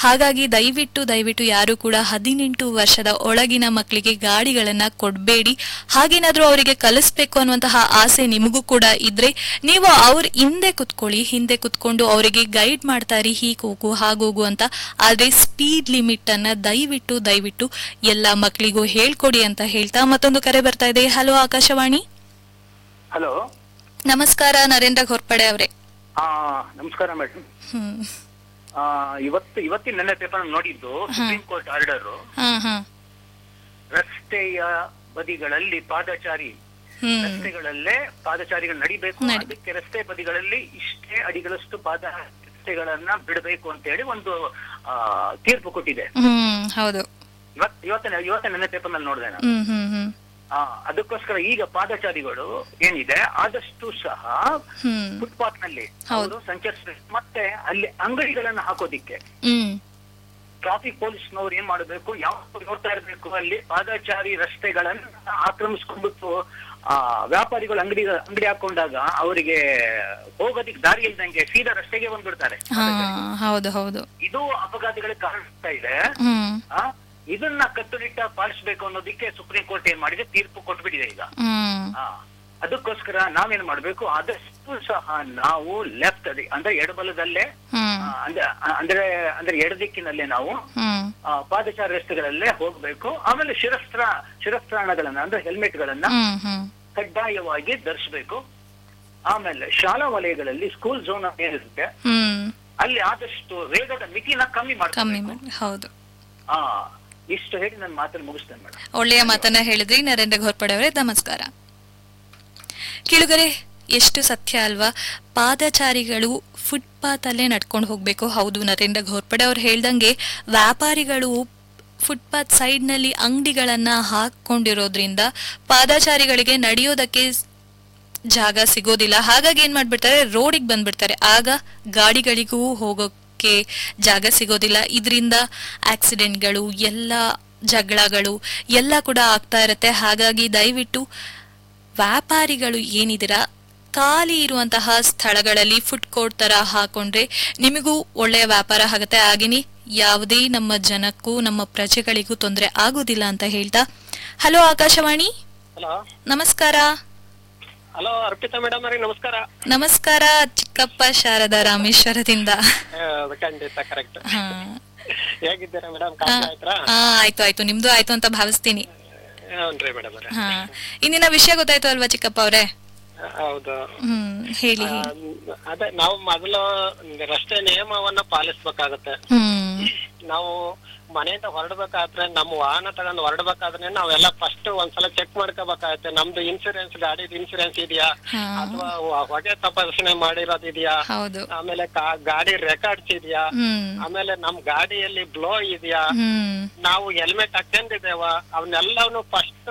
ಹಾಗಾಗಿ ದಯವಿಟ್ಟು ದಯವಿಟ್ಟು ಯಾರು ಕೂಡ ಹದಿನೆಂಟು ವರ್ಷದ ಒಳಗಿನ ಮಕ್ಕಳಿಗೆ ಗಾಡಿಗಳನ್ನ ಕೊಡಬೇಡಿ ಹಾಗೇನಾದ್ರೂ ಅವರಿಗೆ ಕಲಿಸ್ಬೇಕು ಅನ್ನುವಂತಹ ಆಸೆ ನಿಮಗೂ ಕೂಡ ಇದ್ರೆ ನೀವು ಅವ್ರ ಹಿಂದೆ ಕುತ್ಕೊಳ್ಳಿ ಹಿಂದೆ ಕುತ್ಕೊಂಡು ಅವರಿಗೆ ಗೈಡ್ ಮಾಡ್ತಾ ಇರಿ ಹೀಗೆ ಹೋಗು ಹಾಗೋಗು ಅಂತ ಆದ್ರೆ ಸ್ಪೀಡ್ ಲಿಮಿಟ್ ಅನ್ನ ದಯವಿಟ್ಟು ದಯವಿಟ್ಟು ಎಲ್ಲ ಮಕ್ಕಳಿಗೂ ಹೇಳ್ಕೊಡಿ ಅಂತ ಹೇಳ್ತಾ ಮತ್ತೊಂದು ಕರೆ ಬರ್ತಾ ಇದೆ ಹಲೋ ಆಕಾಶವಾಣಿ ಹಲೋ ನಮಸ್ಕಾರ ನರೇಂದ್ರ ಘೋರ್ಪಡೆ ಅವರೇ ಆ ನಮಸ್ಕಾರ ಮೇಡಮ್ ಹ್ಮ್ ಇವತ್ತು ಇವತ್ತಿನ ನನ್ನ ಪೇಪರ್ ನೋಡಿದ್ದು ಸುಪ್ರೀಂ ಕೋರ್ಟ್ ಆರ್ಡರ್ ಹಾ ಹಾ ರಸ್ತೆಯ ಬದಿಗಳಲ್ಲಿ ಪಾದಚಾರಿ ಹ್ಮ್ ರಸ್ತೆಗಳಲ್ಲೇ ಪಾದಚಾರಿಗಳು ನಡಿಬೇಕು ನಡಿ- ಅದಕ್ಕೆ ರಸ್ತೆ ಬದಿಗಳಲ್ಲಿ ಇಷ್ಟೇ ಅಡಿಗಳಷ್ಟು ಪಾದ ರಸ್ತೆಗಳನ್ನ ಬಿಡಬೇಕು ಅಂತ ಹೇಳಿ ಒಂದು ಆ, ತೀರ್ಪು ಕೊಟ್ಟಿದೆ ಹ್ಮ್ ಹೌದು ಇವತ್ ಇವತ್ತಿನ ಇವತ್ತಿನ ನನ್ನ ಪೇಪರ್ ನಲ್ಲಿ ನೋಡಿದೆ ನಾನು ಹ್ಮ್ ಹ್ಮ್ ಹ್ಮ್ ಆ, ಅದಕ್ಕೋಸ್ಕರ ಈಗ ಪಾದಚಾರಿಗಳು ಏನಿದೆ ಆದಷ್ಟು ಸಹ ಹ್ಮ್ ಫುಟ್ಪಾತ್ ನಲ್ಲಿ ಹೌದು. ಅವರು ಸಂಚರಿಸಬೇಕು ಮತ್ತೆ ಅಲ್ಲಿ ಅಂಗಡಿಗಳನ್ನ ಹಾಕೋದಿಕ್ಕೆ ಹ್ಮ್ ಟ್ರಾಫಿಕ್ ಪೊಲೀಸ್ನವ್ರು ಏನ್ ಮಾಡಬೇಕು ಯಾವ ನೋಡ್ತಾ ಇರಬೇಕು ಅಲ್ಲಿ ಪಾದಚಾರಿ ರಸ್ತೆಗಳನ್ನ ಆಕ್ರಮಿಸ್ಕೊಂಡ್ಬಿಟ್ಟು ಆ ವ್ಯಾಪಾರಿಗಳು ಅಂಗಡಿ ಅಂಗಡಿ ಹಾಕೊಂಡಾಗ ಅವರಿಗೆ ಹೋಗೋದಿಕ್ ದಾರಿ ಇಲ್ದಂಗೆ ಸೀದಾ ರಸ್ತೆಗೆ ಬಂದ್ಬಿಡ್ತಾರೆ ಹಾ ಹೌದು ಹೌದು ಇದು ಅಪಘಾತಗಳಿಗೆ ಕಾರಣ ಆಗ್ತಾ ಇದೆ ಹ್ಮ್ ಆ, ಇದನ್ನ ಕಟ್ಟುನಿಟ್ಟ ಪಾಲಿಸಬೇಕು ಅನ್ನೋದಕ್ಕೆ ಸುಪ್ರೀಂ ಕೋರ್ಟ್ ಏನ್ ಮಾಡಿದೆ ತೀರ್ಪು ಕೊಟ್ಬಿಟ್ಟಿದೆ ಈಗ ಹ್ಮ್ ಆ, ಅದಕ್ಕೋಸ್ಕರ ನಾವೇನ್ ಮಾಡ್ಬೇಕು ಆದಷ್ಟು ಸಹ ನಾವು ಲೆಫ್ಟ್ ಅಂದ್ರೆ ಎಡಬಲದಲ್ಲೇ ಹ್ಮ್ ಆ, ಅಂದ್ರೆ ಅಂದ್ರೆ ಅಂದ್ರೆ ಎಡದಿಕ್ಕಿನಲ್ಲೇ ನಾವು ಹ್ಮ್ ಆ, ಪಾದಚಾರಿ ರಸ್ತೆಗಳಲ್ಲೇ ಹೋಗ್ಬೇಕು ಆಮೇಲೆ ಶಿರಸ್ತ್ರ ಶಿರಸ್ತ್ರಾಣಗಳನ್ನ ಅಂದ್ರೆ ಹೆಲ್ಮೆಟ್ ಗಳನ್ನ ಹ್ಮ್ ಹ್ಮ್ ಕಡ್ಡಾಯವಾಗಿ ಧರಿಸಬೇಕು ಆಮೇಲೆ ಶಾಲಾ ವಲಯಗಳಲ್ಲಿ ಸ್ಕೂಲ್ ಝೋನ್ ಏನಿರುತ್ತೆ ಹ್ಮ್ ಅಲ್ಲಿ ಆದಷ್ಟು ವೇಗದ ಮಿತಿನ ಕಮ್ಮಿ ಕಮ್ಮಿ ಮಾಡ್ಬೇಕು ಮಾಡಿ ಹೌದು ಆ ಇಷ್ಟು ಹೇಳಿ ನನ್ನ ಮಾತನ್ನು ಮುಗಿಸ್ತೇನೆ ಮೇಡಮ್ ಒಳ್ಳೆಯ ಮಾತನ್ನ ಹೇಳಿದ್ರಿ ನರೇಂದ್ರ ಘೋರ್ಪಡೆ ಅವರೇ ನಮಸ್ಕಾರ ಕೇಳುಗರೆ ಎಷ್ಟು ಸತ್ಯ ಅಲ್ವಾ ಪಾದಚಾರಿಗಳು ಫುಟ್ಪಾತ್ ಅಲ್ಲೇ ನಡ್ಕೊಂಡು ಹೋಗ್ಬೇಕು ಹೌದು ನರೇಂದ್ರ ಘೋರ್ಪಡೆ ಅವ್ರು ಹೇಳ್ದಂಗೆ ವ್ಯಾಪಾರಿಗಳು ಫುಟ್ಪಾತ್ ಸೈಡ್ ನಲ್ಲಿ ಅಂಗಡಿಗಳನ್ನ ಹಾಕೊಂಡಿರೋದ್ರಿಂದ ಪಾದಚಾರಿಗಳಿಗೆ ನಡೆಯೋದಕ್ಕೆ ಜಾಗ ಸಿಗೋದಿಲ್ಲ ಹಾಗಾಗಿ ಏನ್ ಮಾಡ್ಬಿಡ್ತಾರೆ ರೋಡಿಗೆ ಬಂದ್ಬಿಡ್ತಾರೆ ಆಗ ಗಾಡಿಗಳಿಗೂ ಹೋಗೋಕೆ ಜಾಗ ಸಿಗೋದಿಲ್ಲ ಇದರಿಂದ ಆಕ್ಸಿಡೆಂಟ್ಗಳು ಎಲ್ಲ ಜಗಳಗಳು ಎಲ್ಲ ಕೂಡ ಆಗ್ತಾ ಇರತ್ತೆ ಹಾಗಾಗಿ ದಯವಿಟ್ಟು ವ್ಯಾಪಾರಿಗಳು ಏನಿದ್ದೀರಾ ಖಾಲಿ ಇರುವಂತಹ ಸ್ಥಳಗಳಲ್ಲಿ ಫುಡ್ ಕೋರ್ಟ್ ತರ ಹಾಕೊಂಡ್ರೆ ನಿಮಗೂ ಒಳ್ಳೆಯ ವ್ಯಾಪಾರ ಆಗುತ್ತೆ ಹಾಗೇನೆ ಯಾವುದೇ ನಮ್ಮ ಜನಕ್ಕೂ ನಮ್ಮ ಪ್ರಜೆಗಳಿಗೂ ತೊಂದರೆ ಆಗೋದಿಲ್ಲ ಅಂತ ಹೇಳ್ತಾ ಹಲೋ ಆಕಾಶವಾಣಿ ಹಲೋ ನಮಸ್ಕಾರ ಹಲೋ ಅರ್ಪಿತಾ ಮೇಡಮ್ ಅವ್ರಿಗೆ ನಮಸ್ಕಾರ ನಮಸ್ಕಾರ ಚಿಕ್ಕಪ್ಪ ಶಾರದಾ ರಾಮೇಶ್ವರದಿಂದ ಆ, ಅದು ಖಂಡಿತ ಕರೆಕ್ಟ್ ಹಾ. ಹೇಗಿದ್ದೀರಾ ಮೇಡಮ್ ಆ, ಕಾಫಿ ಆಯ್ತಾ ಆ, ಆಯ್ತು ಆಯ್ತು ನಿಮ್ದು ಆಯ್ತು ಅಂತ ಭಾವಿಸ್ತೀನಿ ಹ್ಞೂನ್ರಿ ಮೇಡಮ್ ಅವ್ರೆ ಹಾ ಇಂದಿನ ವಿಷಯ ಗೊತ್ತಾಯ್ತು ಅಲ್ವಾ ಚಿಕ್ಕಪ್ಪ ಅವ್ರೆ ಹೌದು ಹ್ಮ್ ಹೇಳಿ ಆ, ಅದೇ ನಾವು ಮೊದಲು ರಸ್ತೆ ನಿಯಮವನ್ನ ಪಾಲಿಸ್ಬೇಕಾಗತ್ತೆ ಹ್ಮ್ ನಾವು ಮನೆಯಿಂದ ಹೊರಡ್ಬೇಕಾದ್ರೆ ನಮ್ಮ ವಾಹನ ತಗೊಂಡು ಹೊರಡ್ಬೇಕಾದ್ರೆ ನಾವೆಲ್ಲ ಫಸ್ಟ್ ಒಂದ್ಸಲ ಚೆಕ್ ಮಾಡ್ಕೋಬೇಕಾಗತ್ತೆ ನಮ್ದು ಇನ್ಸೂರೆನ್ಸ್ ಗಾಡಿದ ಇನ್ಸೂರೆನ್ಸ್ ಇದೆಯಾ ಹಾ. ಅಥವಾ ಹೊಗೆ ತಪಾಸಣೆ ಮಾಡಿರೋದ್ ಇದೆಯಾ ಹೌದು ಆಮೇಲೆ ಕಾ- ಗಾಡಿ ರೆಕಾರ್ಡ್ಸ್ ಇದೆಯಾ ಹ್ಮ್ ಆಮೇಲೆ ನಮ್ ಗಾಡಿಯಲ್ಲಿ ಬ್ಲೋ ಇದೆಯಾ ಹ್ಮ್ ನಾವು ಹೆಲ್ಮೆಟ್ ಹಾಕೊಂಡಿದ್ದೇವ ಅವನ್ನೆಲ್ಲವನ್ನು ಫಸ್ಟ್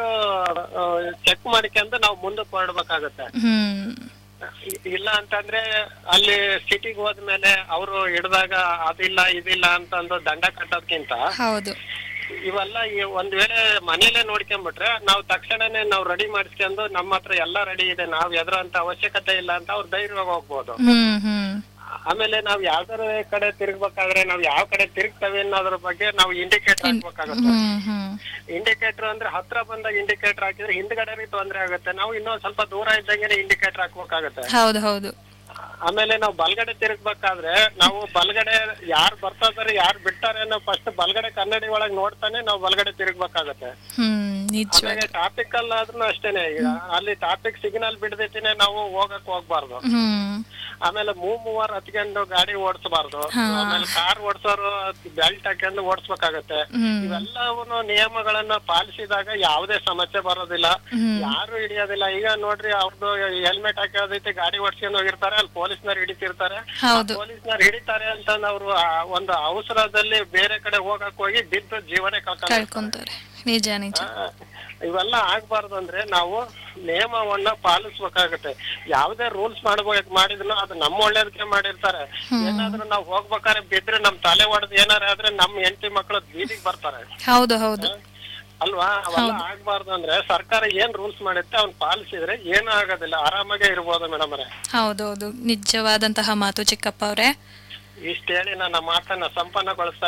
ಚೆಕ್ ಮಾಡ್ಕೊಂಡು ನಾವು ಮುಂದಕ್ಕೆ ಹೊರಡ್ಬೇಕಾಗತ್ತೆ ಹ್ಮ್ ಇ- ಇಲ್ಲ ಅಂತಂದ್ರೆ ಅಲ್ಲಿ ಸಿಟಿಗೆ ಹೋದ್ಮೇಲೆ ಅವರು ಹಿಡ್ದಾಗ ಅದಿಲ್ಲ ಇದಿಲ್ಲ ಅಂತಂದು ದಂಡ ಕಟ್ಟೋದ್ಕಿಂತ ಹೌದು ಇವೆಲ್ಲ ಈ ಒಂದ್ ವೇಳೆ ಮನೇಲೆ ನೋಡ್ಕೊಂಡ್ಬಿಟ್ರೆ ನಾವು ತಕ್ಷಣನೇ ನಾವು ರೆಡಿ ಮಾಡಿಸ್ಕೊಂಡು ನಮ್ಮ ಹತ್ರ ಎಲ್ಲ ರೆಡಿ ಇದೆ ನಾವ್ ಎದುರಂತ ಅವಶ್ಯಕತೆ ಇಲ್ಲ ಅಂತ ಅವ್ರು ಧೈರ್ಯವಾಗಿ ಹೋಗ್ಬೋದು ಹ್ಮ್ ಹ್ಮ್ ಆಮೇಲೆ ನಾವ್ ಯಾವ್ದಾರ ಕಡೆ ತಿರುಗ್ಬೇಕಾದ್ರೆ ನಾವ್ ಯಾವ ಕಡೆ ತಿರುಗ್ತೇವೆ ಅನ್ನೋದ್ರ ಬಗ್ಗೆ ನಾವು ಇಂಡಿಕೇಟರ್ ಹಾಕ್ಬೇಕಾಗುತ್ತೆ ಹ್ಮ್ ಹ್ಮ್ ಇಂಡಿಕೇಟರ್ ಅಂದ್ರೆ ಹತ್ರ ಬಂದಾಗ ಇಂಡಿಕೇಟರ್ ಹಾಕಿದ್ರೆ ಹಿಂದ್ಗಡೆ ತೊಂದ್ರೆ ಆಗುತ್ತೆ ನಾವು ಇನ್ನೊಂದ್ ಸ್ವಲ್ಪ ದೂರ ಇದ್ದಂಗೆ ಇಂಡಿಕೇಟರ್ ಹಾಕ್ಬೇಕಾಗುತ್ತೆ ಹೌದು ಹೌದು ಆಮೇಲೆ ನಾವು ಬಲ್ಗಡೆ ತಿರುಗ್ಬೇಕಾದ್ರೆ ನಾವು ಬಲ್ಗಡೆ ಯಾರು ಬರ್ತಾ ಇದಾರೆ ಯಾರು ಬಿಡ್ತಾರೆ ಅನ್ನೋ ಫಸ್ಟ್ ಬಲ್ಗಡೆ ಕನ್ನಡಿ ಒಳಗ್ ನೋಡ್ತಾನೆ ನಾವು ಬಲ್ಗಡೆ ತಿರುಗ್ಬೇಕಾಗತ್ತೆ ಹ್ಮ್ ನಿಜ ಆಮೇಲೆ ಟ್ರಾಫಿಕ್ ಅಲ್ಲ ಆದ್ರೂ ಅಷ್ಟೇನೆ ಈಗ ಅಲ್ಲಿ ಟ್ರಾಫಿಕ್ ಸಿಗ್ನಲ್ ಬಿಡದಿಟ್ಟಿನೇ ನಾವು ಹೋಗಕ್ ಹೋಗ್ಬಾರ್ದು ಹ್ಮ್ ಆಮೇಲೆ ಮೂವ್ ಮೂವರ್ ಹತ್ಕೊಂಡು ಗಾಡಿ ಓಡಿಸಬಾರ್ದು ಹಾ. ಆಮೇಲೆ ಕಾರ್ ಓಡಿಸೋರು ಬೆಲ್ಟ್ ಹಾಕೊಂಡು ಓಡಿಸ್ಬೇಕಾಗತ್ತೆ ಹ್ಮ್ ಇವೆಲ್ಲವನ್ನು ನಿಯಮಗಳನ್ನ ಪಾಲಿಸಿದಾಗ ಯಾವುದೇ ಸಮಸ್ಯೆ ಬರೋದಿಲ್ಲ ಹ್ಮ್. ಯಾರು ಹಿಡಿಯೋದಿಲ್ಲ ಈಗ ನೋಡ್ರಿ ಅವ್ರದ್ದು ಹೆಲ್ಮೆಟ್ ಹಾಕೋದೈತೆ ಗಾಡಿ ಓಡಿಸ್ಕೊಂಡು ಹೋಗಿರ್ತಾರೆ ಅಲ್ಲಿ ಪೊಲೀಸ್ನವ್ರು ಹಿಡಿತಿರ್ತಾರೆ ಹೌದು ಪೊಲೀಸ್ನವ್ರು ಹಿಡಿತಾರೆ ಅಂತ ಅವರು ಒಂದು ಅವಸರದಲ್ಲಿ ಬೇರೆ ಕಡೆ ಹೋಗಕ್ ಹೋಗಿ ಬಿದ್ದು ಜೀವನೇ ಕಳ್ಕೊಂಡು ಕಳ್ಕೊಂತಾರೆ ನಿಜ ನಿಜ ಇವೆಲ್ಲ ಆಗ್ಬಾರ್ದು ಅಂದ್ರೆ ನಾವು ನಿಯಮವನ್ನ ಪಾಲಿಸ್ಬೇಕಾಗತ್ತೆ ಯಾವ್ದೇ ರೂಲ್ಸ್ ಮಾಡ್ಬೇಕು ಮಾಡಿದ್ರು ಅದು ನಮ್ಮ ಒಳ್ಳೇದಕ್ಕೆ ಮಾಡಿರ್ತಾರೆ ಏನಾದ್ರೂ ನಾವು ಹೋಗ್ಬೇಕಾದ್ರೆ ಬಿದ್ರೆ ನಮ್ ತಲೆ ಹೊಡೆದ್ ಏನಾರ ಆದ್ರೆ ನಮ್ ಹೆಂಡತಿ ಮಕ್ಕಳು ಬೀದಿಗೆ ಬರ್ತಾರೆ ಹೌದು ಹೌದು ಅಲ್ವಾ ಅವೆಲ್ಲ ಆಗ್ಬಾರ್ದು ಅಂದ್ರೆ ಸರ್ಕಾರ ಏನ್ ರೂಲ್ಸ್ ಮಾಡುತ್ತೆ ಅವ್ನ್ ಪಾಲಿಸಿದ್ರೆ ಏನೂ ಆಗೋದಿಲ್ಲ ಆರಾಮಾಗೆ ಇರ್ಬೋದು ಮೇಡಮ್ ಅವರೇ ಹೌದೌದು ನಿಜವಾದಂತಹ ಮಾತು ಚಿಕ್ಕಪ್ಪ ಅವ್ರೆ ಇಷ್ಟ ಹೇಳಿ ನನ್ನ ಮಾತನ್ನ ಸಂಪನ್ನಗೊಳಿಸ್ತಾ